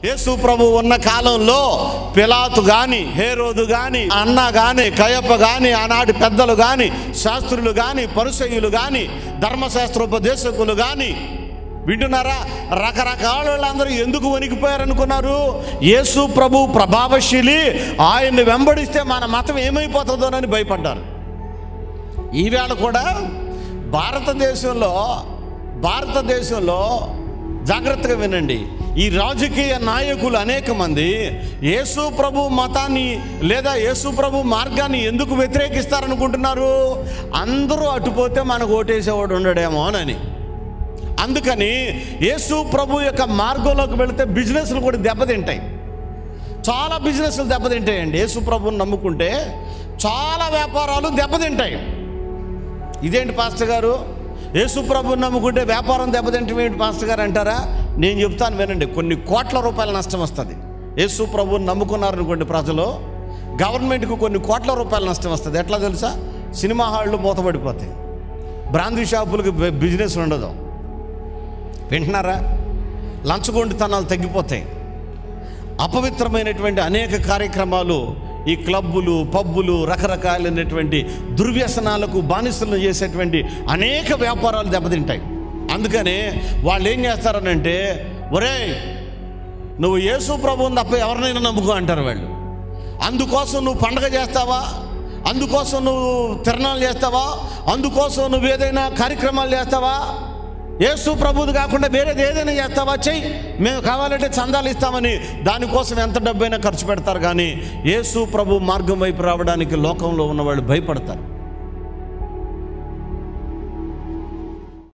యేసు ప్రభు ఉన్న కాలంలో పిలాతు గాని హేరోదు గాని అన్న గాని కయప గాని ఆనాటి పెద్దలు గాని శాస్త్రులు గాని పరిసయులు గాని ధర్మశాస్త్రోపదేశకులు గాని వింటున్నారా రకరకాల వాళ్ళందరూ ఎందుకు వణికిపోయారనుకున్నారు యేసు ప్రభు ప్రభావశీలి ఆయన్ని వెంబడిస్తే మన మతం ఏమైపోతుందోనని భయపడ్డారు ఈవేళ కూడా భారతదేశంలో భారతదేశంలో జాగ్రత్తగా వినండి ఈ రాజకీయ నాయకులు అనేక మంది యేసు ప్రభు మతాన్ని లేదా యేసు ప్రభు మార్గాన్ని ఎందుకు వ్యతిరేకిస్తారనుకుంటున్నారు అందరూ అటుపోతే మనకు ఓటేసేవాడు ఉండడేమోనని అందుకని యేసు ప్రభు యొక్క మార్గంలోకి వెళితే బిజినెస్లు కూడా దెబ్బతింటాయి చాలా బిజినెస్లు దెబ్బతింటాయండి యేసు ప్రభుని నమ్ముకుంటే చాలా వ్యాపారాలు దెబ్బతింటాయి ఇదేంటి పాస్టర్ గారు యేసు ప్రభుని నమ్ముకుంటే వ్యాపారం దెబ్బతింటం ఏంటి పాస్టర్ గారు అంటారా నేను చెప్తాను వినండి కొన్ని కోట్ల రూపాయల నష్టం వస్తుంది యేసు ప్రభుని నమ్ముకున్నారనుకోండి ప్రజలు గవర్నమెంట్కి కొన్ని కోట్ల రూపాయల నష్టం వస్తుంది ఎట్లా తెలుసా సినిమా హాళ్ళు మూతపడిపోతాయి బ్రాందీ షాపులకి బి- బిజినెస్ ఉండదు వింటున్నారా లంచగొండితనాలు తగ్గిపోతాయి అపవిత్రమైనటువంటి అనేక కార్యక్రమాలు ఈ క్లబ్బులు పబ్బులు రకరకాలైనటువంటి దుర్వ్యసనాలకు బానిసలను చేసేటువంటి అనేక వ్యాపారాలు దెబ్బతింటాయి అందుకనే వాళ్ళు ఏం చేస్తారనంటే ఒరేయ్ నువ్వు యేసు ప్రభువుని తప్ప ఎవరినైనా నమ్ముకో అంటారు వాళ్ళు అందుకోసం నువ్వు పండగ చేస్తావా అందుకోసం నువ్వు తిరణాలు చేస్తావా అందుకోసం నువ్వు ఏదైనా కార్యక్రమాలు చేస్తావా యేసు ప్రభుది కాకుండా వేరేది ఏదైనా చేస్తావా చెయ్యి మేము కావాలంటే చందాలు ఇస్తామని దానికోసం ఎంత డబ్బైనా ఖర్చు పెడతారు కానీ యేసు ప్రభు మార్గం వైపు రావడానికి లోకంలో ఉన్నవాళ్ళు భయపడతారు